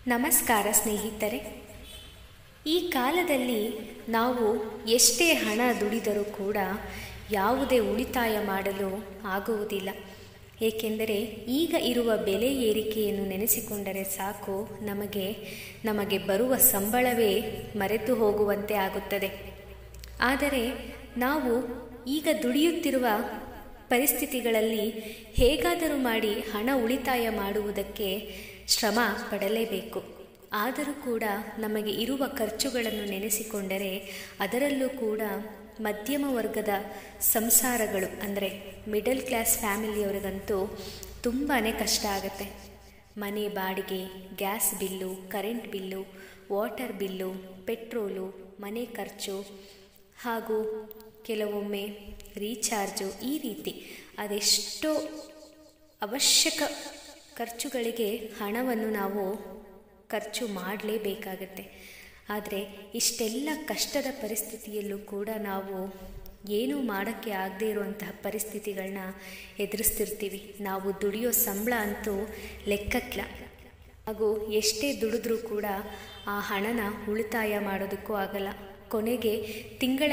ನಮಸ್ಕಾರ ಸ್ನೇಹಿತರೆ ಈ ಕಾಲದಲ್ಲಿ ನಾವು ಎಷ್ಟೇ ಹಣ ದುಡಿದರೂ ಕೂಡ ಯಾವುದೇ ಉಳಿತಾಯ ಮಾಡಲು ಆಗುವುದಿಲ್ಲ ಏಕೆಂದರೆ ಈಗ ಇರುವ ಬೆಲೆ ಏರಿಕೆಯನ್ನು ನೆನೆಸಿಕೊಂಡರೆ ಸಾಕು ನಮಗೆ ನಮಗೆ ಬರುವ ಸಂಬಳವೇ ಮರೆತು ಹೋಗುವಂತೆ ಆಗುತ್ತದೆ ಆದರೆ ನಾವು ಈಗ ದುಡಿಯುತ್ತಿರುವ ಪರಿಸ್ಥಿತಿಗಳಲ್ಲಿ ಹೇಗಾದರೂ ಮಾಡಿ ಹಣ ಉಳಿತಾಯ ಮಾಡುವುದಕ್ಕೆ ಶ್ರಮ ಪಡಲೇಬೇಕು ಆದರೂ ಕೂಡ ನಮಗೆ ಇರುವ ಖರ್ಚುಗಳನ್ನು ನೆನೆಸಿಕೊಂಡರೆ ಅದರಲ್ಲೂ ಕೂಡ ಮಧ್ಯಮ ವರ್ಗದ ಸಂಸಾರಗಳು ಅಂದರೆ ಮಿಡಲ್ ಕ್ಲಾಸ್ ಫ್ಯಾಮಿಲಿಯವರಿಗಂತೂ ತುಂಬಾ ಕಷ್ಟ ಆಗುತ್ತೆ ಮನೆ ಬಾಡಿಗೆ gas bill current bill water bill petrol ಮನೆ ಖರ್ಚು ಹಾಗೂ ಕೆಲವೊಮ್ಮೆ ರೀಚಾರ್ಜು ಈ ರೀತಿ ಅದೆಷ್ಟೋ ಅವಶ್ಯಕ ಖರ್ಚುಗಳಿಗೆ ಹಣವನ್ನು ನಾವು ಖರ್ಚು ಮಾಡಲೇಬೇಕಾಗತ್ತೆ ಆದರೆ ಇಷ್ಟೆಲ್ಲ ಕಷ್ಟದ ಪರಿಸ್ಥಿತಿಯಲ್ಲೂ ಕೂಡ ನಾವು ಏನೂ ಮಾಡೋಕ್ಕೆ ಆಗದೇ ಇರುವಂತಹ ಪರಿಸ್ಥಿತಿಗಳನ್ನ ಎದುರಿಸ್ತಿರ್ತೀವಿ ನಾವು ದುಡಿಯೋ ಸಂಬಳ ಅಂತೂ ಲೆಕ್ಕಕ್ಕಿಲ್ಲ ಹಾಗೂ ಎಷ್ಟೇ ದುಡಿದ್ರೂ ಕೂಡ ಆ ಹಣನ ಉಳಿತಾಯ ಮಾಡೋದಕ್ಕೂ ಆಗಲ್ಲ ಕೊನೆಗೆ ತಿಂಗಳ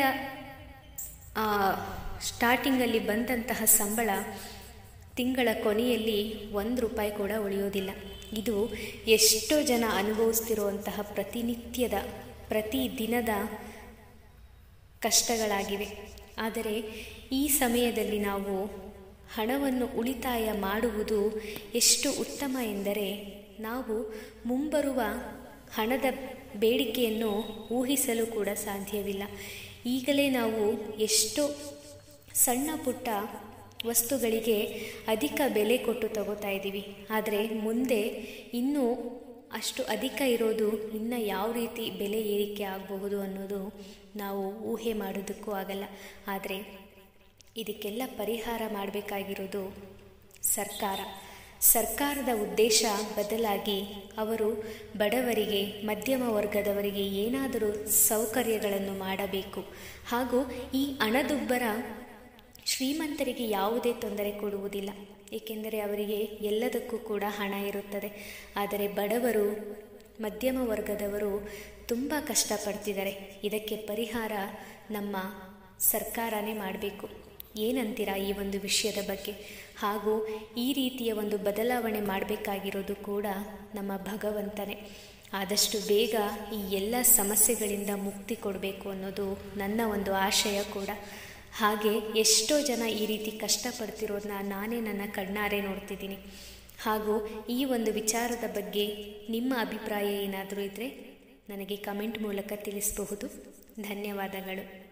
ಸ್ಟಾರ್ಟಿಂಗಲ್ಲಿ ಬಂದಂತಹ ಸಂಬಳ ತಿಂಗಳ ಕೊನೆಯಲ್ಲಿ ಒಂದು ರೂಪಾಯಿ ಕೂಡ ಉಳಿಯೋದಿಲ್ಲ ಇದು ಎಷ್ಟೋ ಜನ ಅನುಭವಿಸ್ತಿರುವಂತಹ ಪ್ರತಿನಿತ್ಯದ ಪ್ರತಿ ದಿನದ ಕಷ್ಟಗಳಾಗಿವೆ ಆದರೆ ಈ ಸಮಯದಲ್ಲಿ ನಾವು ಹಣವನ್ನು ಉಳಿತಾಯ ಮಾಡುವುದು ಎಷ್ಟು ಉತ್ತಮ ಎಂದರೆ ನಾವು ಮುಂಬರುವ ಹಣದ ಬೇಡಿಕೆಯನ್ನು ಊಹಿಸಲು ಕೂಡ ಸಾಧ್ಯವಿಲ್ಲ ಈಗಲೇ ನಾವು ಎಷ್ಟೋ ಸಣ್ಣ ಪುಟ್ಟ ವಸ್ತುಗಳಿಗೆ ಅಧಿಕ ಬೆಲೆ ಕೊಟ್ಟು ತಗೋತಾ ಇದ್ದೀವಿ ಆದರೆ ಮುಂದೆ ಇನ್ನೂ ಅಷ್ಟು ಅಧಿಕ ಇರೋದು ಇನ್ನು ಯಾವ ರೀತಿ ಬೆಲೆ ಏರಿಕೆ ಆಗಬಹುದು ಅನ್ನೋದು ನಾವು ಊಹೆ ಮಾಡೋದಕ್ಕೂ ಆಗಲ್ಲ ಆದರೆ ಇದಕ್ಕೆಲ್ಲ ಪರಿಹಾರ ಮಾಡಬೇಕಾಗಿರೋದು ಸರ್ಕಾರ ಸರ್ಕಾರದ ಉದ್ದೇಶ ಬದಲಾಗಿ ಅವರು ಬಡವರಿಗೆ ಮಧ್ಯಮ ವರ್ಗದವರಿಗೆ ಏನಾದರೂ ಸೌಕರ್ಯಗಳನ್ನು ಮಾಡಬೇಕು ಹಾಗೂ ಈ ಹಣದುಬ್ಬರ ಶ್ರೀಮಂತರಿಗೆ ಯಾವುದೇ ತೊಂದರೆ ಕೊಡುವುದಿಲ್ಲ ಏಕೆಂದರೆ ಅವರಿಗೆ ಎಲ್ಲದಕ್ಕೂ ಕೂಡ ಹಣ ಇರುತ್ತದೆ ಆದರೆ ಬಡವರು ಮಧ್ಯಮ ವರ್ಗದವರು ತುಂಬ ಕಷ್ಟಪಡ್ತಿದ್ದಾರೆ ಇದಕ್ಕೆ ಪರಿಹಾರ ನಮ್ಮ ಸರ್ಕಾರನೇ ಮಾಡಬೇಕು ಏನಂತೀರಾ ಈ ಒಂದು ವಿಷಯದ ಬಗ್ಗೆ ಹಾಗೂ ಈ ರೀತಿಯ ಒಂದು ಬದಲಾವಣೆ ಮಾಡಬೇಕಾಗಿರೋದು ಕೂಡ ನಮ್ಮ ಭಗವಂತನೇ ಆದಷ್ಟು ಬೇಗ ಈ ಎಲ್ಲ ಸಮಸ್ಯೆಗಳಿಂದ ಮುಕ್ತಿ ಕೊಡಬೇಕು ಅನ್ನೋದು ನನ್ನ ಒಂದು ಆಶಯ ಕೂಡ ಹಾಗೆ ಎಷ್ಟೋ ಜನ ಈ ರೀತಿ ಕಷ್ಟಪಡ್ತಿರೋದನ್ನ ನಾನೇ ನನ್ನ ಕಣ್ಣಾರೆ ನೋಡ್ತಿದ್ದೀನಿ ಹಾಗೂ ಈ ಒಂದು ವಿಚಾರದ ಬಗ್ಗೆ ನಿಮ್ಮ ಅಭಿಪ್ರಾಯ ಏನಾದರೂ ಇದ್ದರೆ ನನಗೆ ಕಮೆಂಟ್ ಮೂಲಕ ತಿಳಿಸಬಹುದು ಧನ್ಯವಾದಗಳು